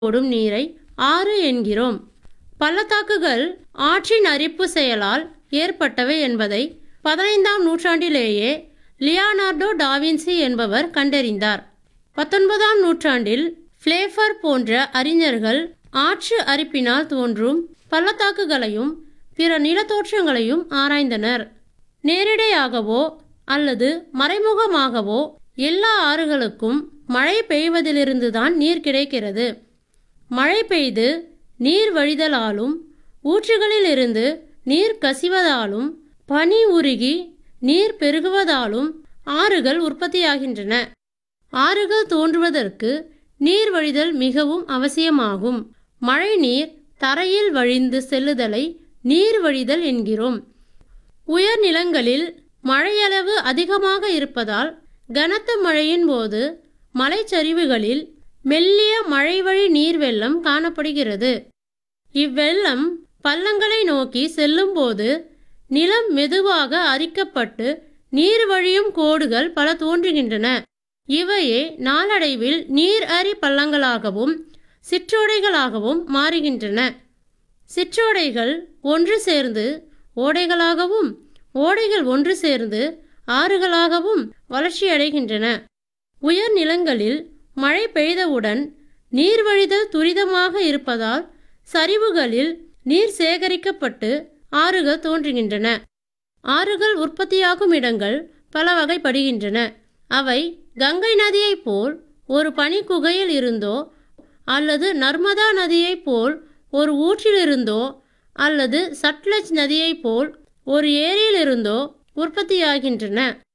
ஓடும் நீரை ஆறு என்கிறோம் பள்ளத்தாக்குகள் ஆற்றின் அரிப்பு செயலால் ஏற்பட்டவை என்பதை பதினைந்தாம் நூற்றாண்டிலேயே லியோனார்டோ டாவின்சி என்பவர் கண்டறிந்தார் பத்தொன்பதாம் நூற்றாண்டில் ஃப்ளேஃபர் போன்ற அறிஞர்கள் ஆற்று அரிப்பினால் தோன்றும் பள்ளத்தாக்குகளையும் பிற நிலத்தோற்றங்களையும் ஆராய்ந்தனர் நேரிடையாகவோ அல்லது மறைமுகமாகவோ எல்லா ஆறுகளுக்கும் மழை பெய்வதிலிருந்துதான் நீர் கிடைக்கிறது மழை பெய்து நீர் வழிதலாலும் ஊற்றுகளிலிருந்து நீர் கசிவதாலும் பனி உருகி நீர் பெருகுவதாலும் ஆறுகள் உற்பத்தியாகின்றன ஆறுகள் தோன்றுவதற்கு நீர் வழிதல் மிகவும் அவசியமாகும் மழை நீர் தரையில் வழிந்து செல்லுதலை நீர் வழிதல் என்கிறோம் உயர்நிலங்களில் மழையளவு அதிகமாக இருப்பதால் கனத்த மழையின் போது மலைச்சரிவுகளில் மெல்லிய மழைவழி நீர் வெள்ளம் காணப்படுகிறது இவ்வெள்ளம் பள்ளங்களை நோக்கி செல்லும்போது நிலம் மெதுவாக அரிக்கப்பட்டு நீர் வழியும் கோடுகள் பல தோன்றுகின்றன இவையே நாளடைவில் நீர் அரி பள்ளங்களாகவும் சிற்றோடைகளாகவும் மாறுகின்றன சிற்றோடைகள் ஒன்று சேர்ந்து ஓடைகளாகவும் ஓடைகள் ஒன்று சேர்ந்து ஆறுகளாகவும் வளர்ச்சியடைகின்றன உயர் நிலங்களில் மழை பெய்தவுடன் நீர் வழிதல் துரிதமாக இருப்பதால் சரிவுகளில் நீர் சேகரிக்கப்பட்டு ஆறுகள் தோன்றுகின்றன ஆறுகள் உற்பத்தியாகும் இடங்கள் பல வகைப்படுகின்றன அவை கங்கை நதியைப் போல் ஒரு பனிக்குகையில் இருந்தோ அல்லது நர்மதா நதியைப் போல் ஒரு ஊற்றிலிருந்தோ அல்லது சட்லஜ் நதியைப் போல் ஒரு ஏரியிலிருந்தோ உற்பத்தியாகின்றன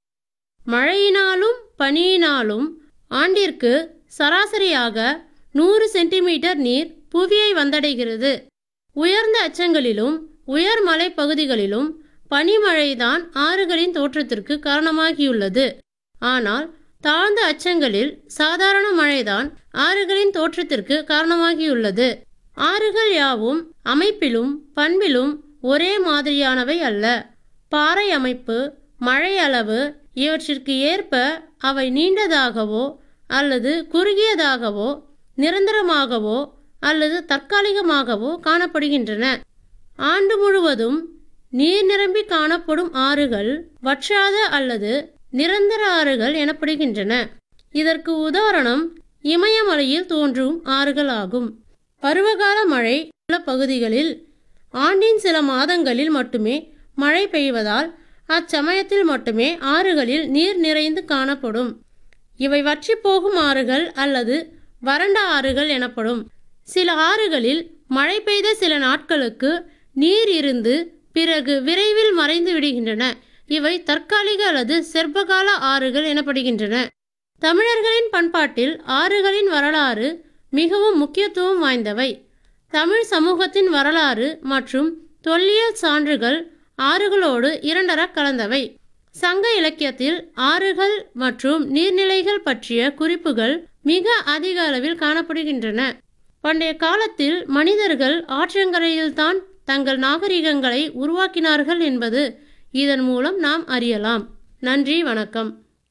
மழையினாலும் பனியினாலும் ஆண்டிற்கு சராசரியாக நூறு சென்டிமீட்டர் நீர் புவியை வந்தடைகிறது உயர்ந்த அச்சங்களிலும் உயர் மலைப்பகுதிகளிலும் பனிமழைதான் ஆறுகளின் தோற்றத்திற்கு காரணமாகியுள்ளது ஆனால் தாழ்ந்த அச்சங்களில் சாதாரண மழைதான் ஆறுகளின் தோற்றத்திற்கு காரணமாகியுள்ளது ஆறுகள் யாவும் அமைப்பிலும் பண்பிலும் ஒரே மாதிரியானவை அல்ல பாறை அமைப்பு மழை அளவு இவற்றிற்கு ஏற்ப அவை நீண்டதாகவோ அல்லது குறுகியதாகவோ நிரந்தரமாகவோ அல்லது தற்காலிகமாகவோ காணப்படுகின்றன ஆண்டு முழுவதும் நீர் நிரம்பி காணப்படும் ஆறுகள் வற்றாத அல்லது நிரந்தர ஆறுகள் எனப்படுகின்றன இதற்கு உதாரணம் இமயமலையில் தோன்றும் ஆறுகள் ஆகும் பருவகால மழை உள்ள பகுதிகளில் ஆண்டின் சில மாதங்களில் மட்டுமே மழை பெய்வதால் அச்சமயத்தில் மட்டுமே ஆறுகளில் நீர் நிறைந்து காணப்படும் இவை வற்றி போகும் ஆறுகள் அல்லது வறண்ட ஆறுகள் எனப்படும் சில ஆறுகளில் மழை பெய்த சில நாட்களுக்கு நீர் இருந்து பிறகு விரைவில் மறைந்து விடுகின்றன இவை தற்காலிக அல்லது செர்பகால ஆறுகள் எனப்படுகின்றன தமிழர்களின் பண்பாட்டில் ஆறுகளின் வரலாறு மிகவும் முக்கியத்துவம் வாய்ந்தவை தமிழ் சமூகத்தின் வரலாறு மற்றும் தொல்லியல் சான்றுகள் ஆறுகளோடு இரண்டர கலந்தவை சங்க இலக்கியத்தில் ஆறுகள் மற்றும் நீர்நிலைகள் பற்றிய குறிப்புகள் மிக அதிக அளவில் காணப்படுகின்றன பண்டைய காலத்தில் மனிதர்கள் ஆற்றங்கரையில்தான் தங்கள் நாகரிகங்களை உருவாக்கினார்கள் என்பது இதன் மூலம் நாம் அறியலாம் நன்றி வணக்கம்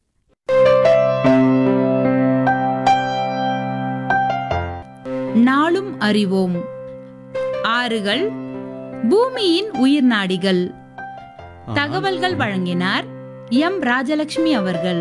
நாளும் அறிவோம் ஆறுகள் பூமியின் உயிர்நாடிகள் தகவல்கள் வழங்கினார் எம் ராஜலட்சுமி அவர்கள்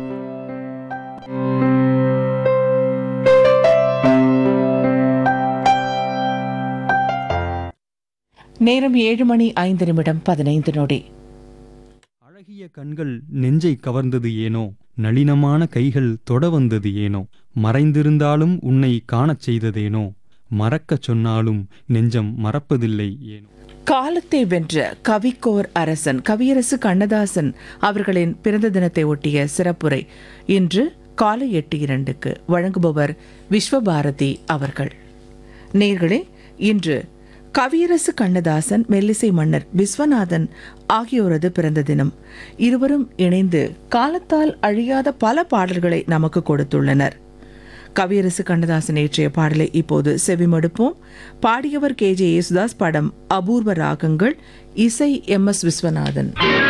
நேரம் ஏழு மணி ஐந்து நிமிடம் பதினைந்து நொடி அழகிய கண்கள் நெஞ்சை கவர்ந்தது ஏனோ நளினமான கைகள் தொட வந்தது ஏனோ மறைந்திருந்தாலும் உன்னை காணச் செய்ததேனோ மறக்கச் சொன்னாலும் நெஞ்சம் மறப்பதில்லை ஏனோ காலத்தை வென்ற கவிக்கோர் அரசன் கவியரசு கண்ணதாசன் அவர்களின் பிறந்த தினத்தை ஒட்டிய சிறப்புரை இன்று காலை எட்டு இரண்டுக்கு வழங்குபவர் விஸ்வபாரதி அவர்கள் நேர்களே இன்று கவியரசு கண்ணதாசன் மெல்லிசை மன்னர் விஸ்வநாதன் ஆகியோரது பிறந்த தினம் இருவரும் இணைந்து காலத்தால் அழியாத பல பாடல்களை நமக்கு கொடுத்துள்ளனர் கவியரசு கண்ணதாசன் இயற்றிய பாடலை இப்போது செவிமடுப்போம் பாடியவர் கே ஜே யேசுதாஸ் படம் அபூர்வ ராகங்கள் இசை எம் எஸ் விஸ்வநாதன்